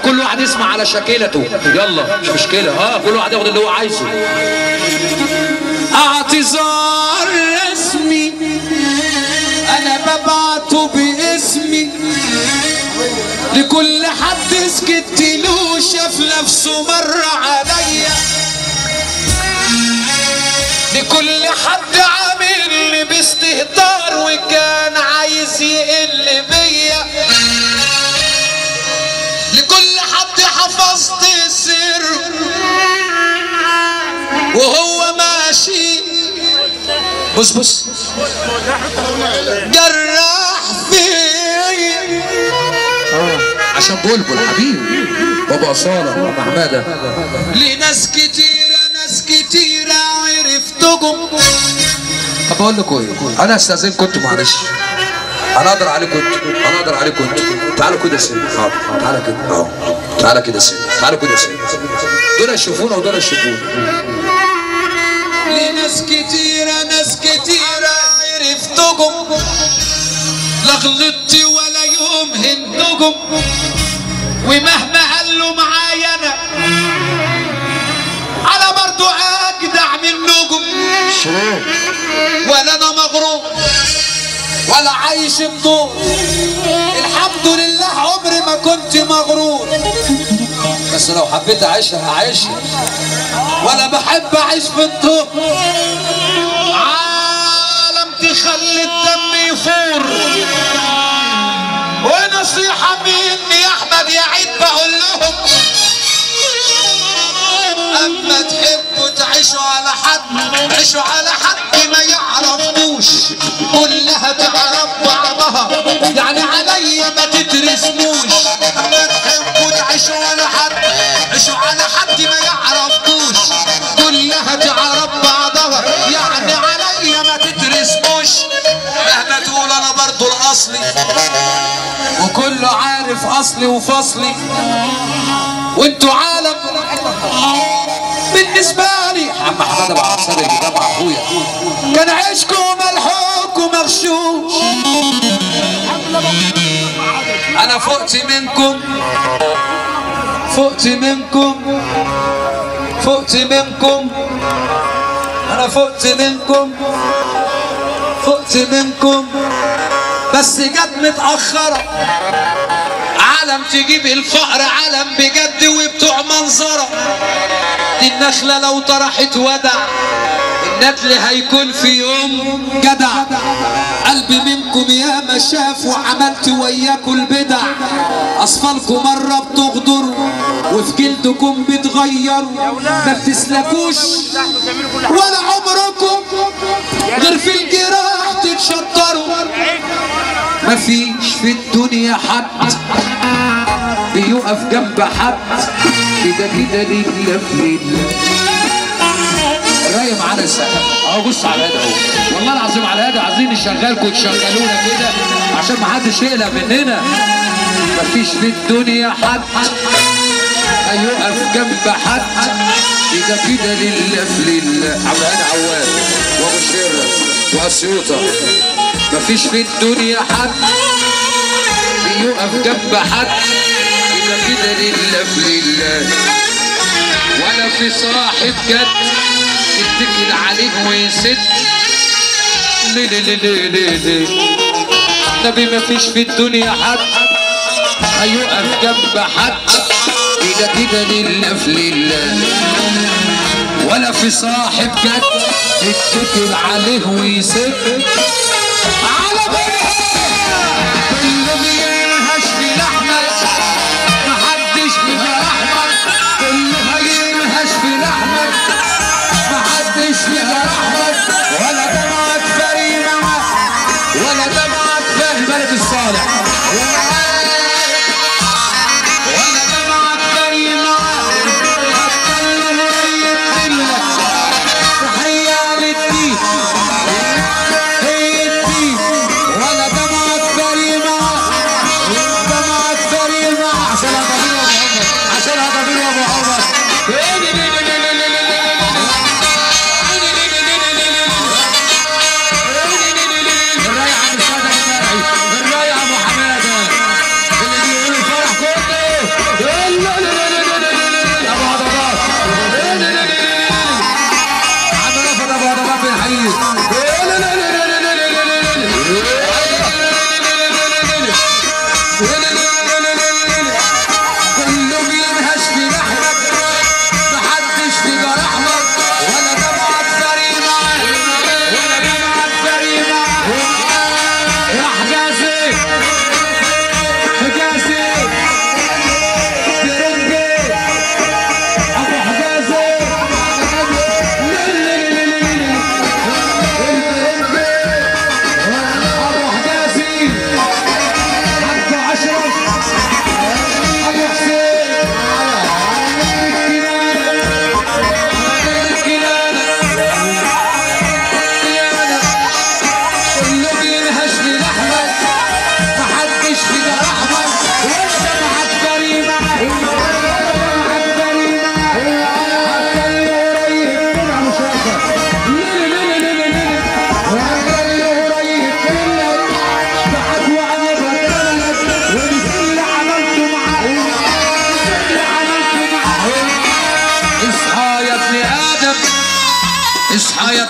كل واحد يسمع على شكلته يلا مش مشكله اه كل واحد ياخد اللي هو عايزه اعتذار رسمي انا ببعته باسمي لكل حد سكت له شاف نفسه مر عليا لكل حد عامل باستهتار وكان عايز يقل بيا لكل حد حفظت سر وهو ماشي بص بص جراح فيا عشان بلبل حبيبي بابا أصالة بابا حمادة لناس كتيرة ناس كتيرة عرفتكم طب أقول لكم إيه أنا أستأذنكم أنتوا معلش أنا أقدر عليكم أنتوا أنا أقدر عليكم أنتوا تعالوا كده سن حاضر تعالى كده أهو تعالى كده سن تعالوا كده سن دول يشوفونا ودول يشوفونا لناس كتيرة ناس كتيرة عرفتكم لا غلطت ولا يوم هنتكم ومهما قالوا معايا انا انا برضو اجدع منكم ولا انا مغرور ولا عايش بدور الحمد لله عمري ما كنت مغرور بس لو حبيت اعيشها هعيشها ولا بحب اعيش في الطور عالم تخلي الدم يفور ونصيحة مني يا احمد يا عيد بقول لهم اما تحبوا تعيشوا على حد عيشوا على حد ما يعرفوش كلها تعرف بعضها يعني عليا ما تترسموش اما تحبوا تعيشوا على حد عيشوا على حد ما يعرفوش كلها تعرف بعضها يعني عليا ما تترسموش مهما تقول انا برضو الاصلي وكله عارف اصلي وفصلي وانتوا عالم بالنسبة لي عم حمادة أبو عبد الصادق اللي جاب أخويا كان عيشكم ملحوق ومغشوش انا فقت منكم فقت منكم فقت منكم انا فقت منكم فقت منكم بس جت متأخرة عالم تجيب الفقر عالم بجد وبتوع منظرة دي النخلة لو طرحت ودع الندل هيكون في يوم جدع قلبي منكم يا ما شاف وعملت وياكم البدع اصفالكم مرة بتغدروا وفي جلدكم بتغيروا ما بتسلكوش ولا عمركم غير في الجراح تتشطروا مفيش في الدنيا حد بيقف جنب حد كده كده لله في لله راي معانا السقف اهو بص على الهادي اهو والله العظيم على الهادي عايزين نشغلكم تشغلونا كده عشان ما حدش يقلق مننا مفيش في الدنيا حد هيقف جنب حد كده كده لله في لله عبد الهادي عواد وابو شير واسيوطه مفيش في الدنيا حد بيقف جنب حد كده كده لله في لله ولا في صاحب جد يتكل عليه ويسد ليه ليه ليه ليه ليه نبي مفيش في الدنيا حد هيقف جنب حد كده كده لله في لله ولا في صاحب جد يتكل عليه ويسد على كله بينهش في لحمك محدش فيها رحمك كله هينهش في لحمك محدش فيها رحمك ولا دمعك فري معك ولا دمعك فاهم بلد الصالح ولا دمعك فري معك هتكلم ويتقلك تحية للدين هي الدين ولا دمعك فري معك دمعك فري معك عشان هضبين ابو عمر عشان هضبين ابو عمر الراية عم السادة المرعي الراية ابو حمادة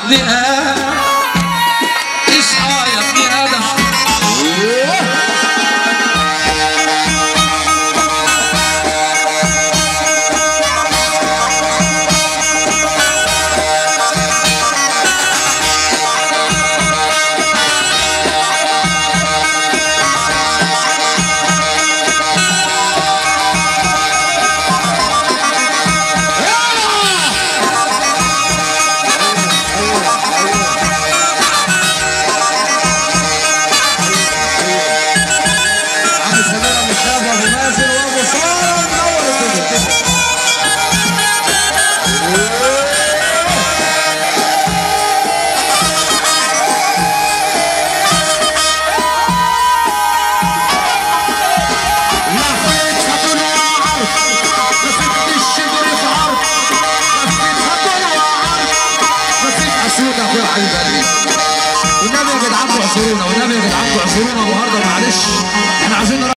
ابن ادم اصحى يا ابن ادم عم سمير ابو شافه ابو مازن وابو صالح منور الدنيا اسيوط يا اخويا حبيب قلبي والنبي يا جدعان اعذرونا والنبي يا جدعان اعذرونا النهارده معلش احنا عايزين